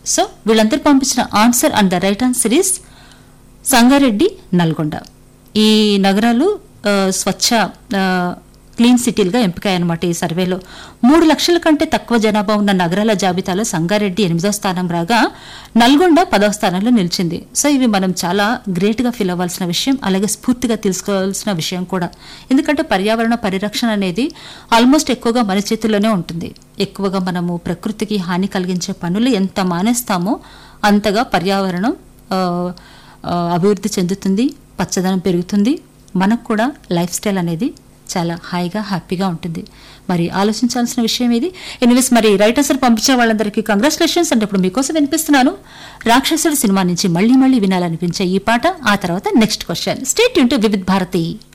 so వీళ్ళందరూ పంపించిన answer and the right answer is Sangareddy Nalgonda ఈ నగరాలు ఆ, స్వచ్ఛ ఆ, క్లీన్ సిటీలుగా ఎంపికాయన్నమాట ఈ సర్వేలో మూడు లక్షల కంటే తక్కువ జనాభా ఉన్న నగరాల జాబితాలో సంగారెడ్డి ఎనిమిదో స్థానం రాగా నల్గొండ పదవ స్థానంలో నిలిచింది సో ఇవి మనం చాలా గ్రేట్గా ఫీల్ అవ్వాల్సిన విషయం అలాగే స్ఫూర్తిగా తెలుసుకోవాల్సిన విషయం కూడా ఎందుకంటే పర్యావరణ పరిరక్షణ అనేది ఆల్మోస్ట్ ఎక్కువగా మన చేతుల్లోనే ఉంటుంది ఎక్కువగా మనము ప్రకృతికి హాని కలిగించే పనులు ఎంత మానేస్తామో అంతగా పర్యావరణం ఆ, ఆ, అభివృద్ధి చెందుతుంది పచ్చదనం పెరుగుతుంది మనకు కూడా లైఫ్ స్టైల్ అనేది చాలా హాయిగా హ్యాపీగా ఉంటుంది మరి ఆలోచించాల్సిన విషయం ఇది ఎనివేస్ మరి రైటర్స్ పంపించిన వాళ్ళందరికీ కంగ్రాచులేషన్స్ అంటే ఇప్పుడు మీకోసం వినిపిస్తున్నాను రాక్షసుడు సినిమా నుంచి మళ్ళీ మళ్ళీ వినాలనిపించే ఈ పాట ఆ తర్వాత నెక్స్ట్ క్వశ్చన్ స్టేట్ యూన్ టు వివిధ్ భారతి